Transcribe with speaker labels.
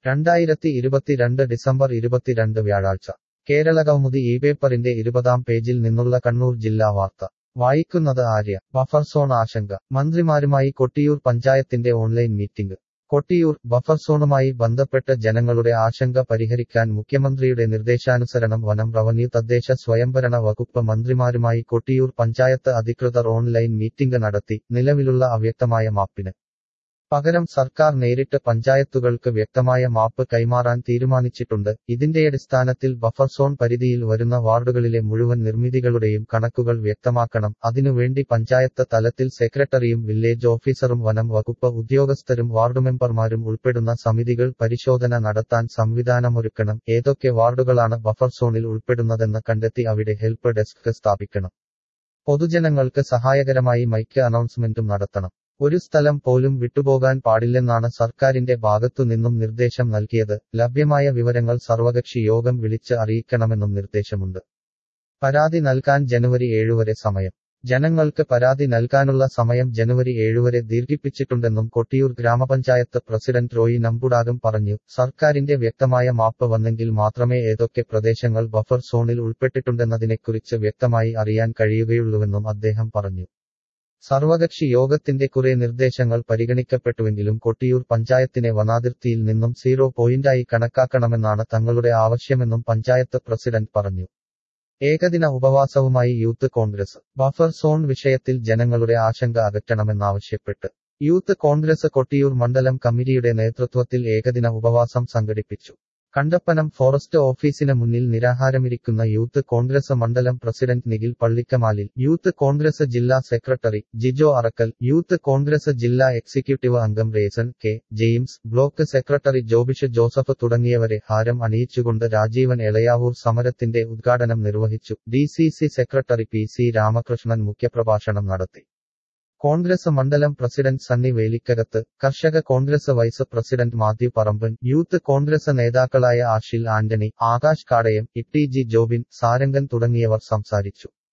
Speaker 1: രണ്ടായിരത്തി ഇരുപത്തിരണ്ട് ഡിസംബർ ഇരുപത്തിരണ്ട് വ്യാഴാഴ്ച കേരള കൗമുദി ഈ പേപ്പറിന്റെ ഇരുപതാം പേജിൽ നിന്നുള്ള കണ്ണൂർ ജില്ലാ വാർത്ത വായിക്കുന്നത് ആര്യ ബഫർ സോൺ ആശങ്ക മന്ത്രിമാരുമായി കൊട്ടിയൂർ പഞ്ചായത്തിന്റെ ഓൺലൈൻ മീറ്റിംഗ് കൊട്ടിയൂർ ബഫർ സോണുമായി ബന്ധപ്പെട്ട് ജനങ്ങളുടെ ആശങ്ക പരിഹരിക്കാൻ മുഖ്യമന്ത്രിയുടെ നിർദ്ദേശാനുസരണം വനം റവന്യൂ തദ്ദേശ സ്വയംഭരണ വകുപ്പ് മന്ത്രിമാരുമായി കൊട്ടിയൂർ പഞ്ചായത്ത് അധികൃതർ ഓൺലൈൻ മീറ്റിംഗ് നടത്തി നിലവിലുള്ള അവ്യക്തമായ മാപ്പിന് പകരം സർക്കാർ നേരിട്ട് പഞ്ചായത്തുകൾക്ക് വ്യക്തമായ മാപ്പ് കൈമാറാൻ തീരുമാനിച്ചിട്ടുണ്ട് ഇതിന്റെയടിസ്ഥാനത്തിൽ ബഫർ സോൺ പരിധിയിൽ വരുന്ന വാർഡുകളിലെ മുഴുവൻ നിർമ്മിതികളുടെയും കണക്കുകൾ വ്യക്തമാക്കണം അതിനുവേണ്ടി പഞ്ചായത്ത് തലത്തിൽ സെക്രട്ടറിയും വില്ലേജ് ഓഫീസറും വനം വകുപ്പ് ഉദ്യോഗസ്ഥരും വാർഡ് മെമ്പർമാരും ഉൾപ്പെടുന്ന സമിതികൾ പരിശോധന നടത്താൻ സംവിധാനമൊരുക്കണം ഏതൊക്കെ വാർഡുകളാണ് ബഫർ സോണിൽ ഉൾപ്പെടുന്നതെന്ന് കണ്ടെത്തി അവിടെ ഹെൽപ്പ് ഡെസ്ക് സ്ഥാപിക്കണം പൊതുജനങ്ങൾക്ക് സഹായകരമായി മൈക്ക് അനൗൺസ്മെന്റും നടത്തണം ഒരു സ്ഥലം പോലും വിട്ടുപോകാൻ പാടില്ലെന്നാണ് സർക്കാരിന്റെ ഭാഗത്തു നിന്നും നിർദ്ദേശം നൽകിയത് ലഭ്യമായ വിവരങ്ങൾ സർവകക്ഷി യോഗം വിളിച്ച് അറിയിക്കണമെന്നും നിർദ്ദേശമുണ്ട് പരാതി നൽകാൻ ജനുവരി ഏഴുവരെ സമയം ജനങ്ങൾക്ക് പരാതി നൽകാനുള്ള സമയം ജനുവരി ഏഴുവരെ ദീർഘിപ്പിച്ചിട്ടുണ്ടെന്നും കൊട്ടിയൂർ ഗ്രാമപഞ്ചായത്ത് പ്രസിഡന്റ് റോയി നമ്പുടാകം പറഞ്ഞു സർക്കാരിന്റെ വ്യക്തമായ മാപ്പ് വന്നെങ്കിൽ മാത്രമേ ഏതൊക്കെ പ്രദേശങ്ങൾ ബഫർ സോണിൽ ഉൾപ്പെട്ടിട്ടുണ്ടെന്നതിനെക്കുറിച്ച് വ്യക്തമായി അറിയാൻ കഴിയുകയുള്ളൂവെന്നും അദ്ദേഹം പറഞ്ഞു സർവകക്ഷി യോഗത്തിന്റെ കുറെ നിർദ്ദേശങ്ങൾ പരിഗണിക്കപ്പെട്ടുവെങ്കിലും കൊട്ടിയൂർ പഞ്ചായത്തിനെ വനാതിർത്തിയിൽ നിന്നും സീറോ പോയിന്റായി കണക്കാക്കണമെന്നാണ് തങ്ങളുടെ ആവശ്യമെന്നും പഞ്ചായത്ത് പ്രസിഡന്റ് പറഞ്ഞു ഏകദിന ഉപവാസവുമായി യൂത്ത് കോൺഗ്രസ് ബഫർ സോൺ വിഷയത്തിൽ ജനങ്ങളുടെ ആശങ്ക അകറ്റണമെന്നാവശ്യപ്പെട്ട് യൂത്ത് കോൺഗ്രസ് കൊട്ടിയൂർ മണ്ഡലം കമ്മിറ്റിയുടെ നേതൃത്വത്തിൽ ഏകദിന ഉപവാസം സംഘടിപ്പിച്ചു കണ്ടപ്പനം ഫോറസ്റ്റ് ഓഫീസിന് മുന്നിൽ നിരാഹാരമിരിക്കുന്ന യൂത്ത് കോൺഗ്രസ് മണ്ഡലം president Nikhil Pallikkamalil youth Congress ജില്ലാ secretary Jijo Arakkal youth Congress ജില്ലാ എക്സിക്യൂട്ടീവ് അംഗം റേസൺ K James block secretary Jobish Joseph തുടങ്ങിയവരെ ഹാരം അണിയിച്ചുകൊണ്ട് രാജീവൻ എളയാവൂർ സമരത്തിന്റെ ഉദ്ഘാടനം നിർവഹിച്ചു D secretary P C Ramakrishnan മുഖ്യപ്രഭാഷണം നടത്തി കോൺഗ്രസ് മണ്ഡലം പ്രസിഡന്റ് സണ്ണി വേലിക്കകത്ത് കർഷക Congress vice president Mathew Paramban youth Congress നേതാക്കളായ ആഷിൽ ആന്റണി ആകാശ് കാടയം ഇട്ടി ജി ജോബിൻ സാരംഗൻ തുടങ്ങിയവർ സംസാരിച്ചു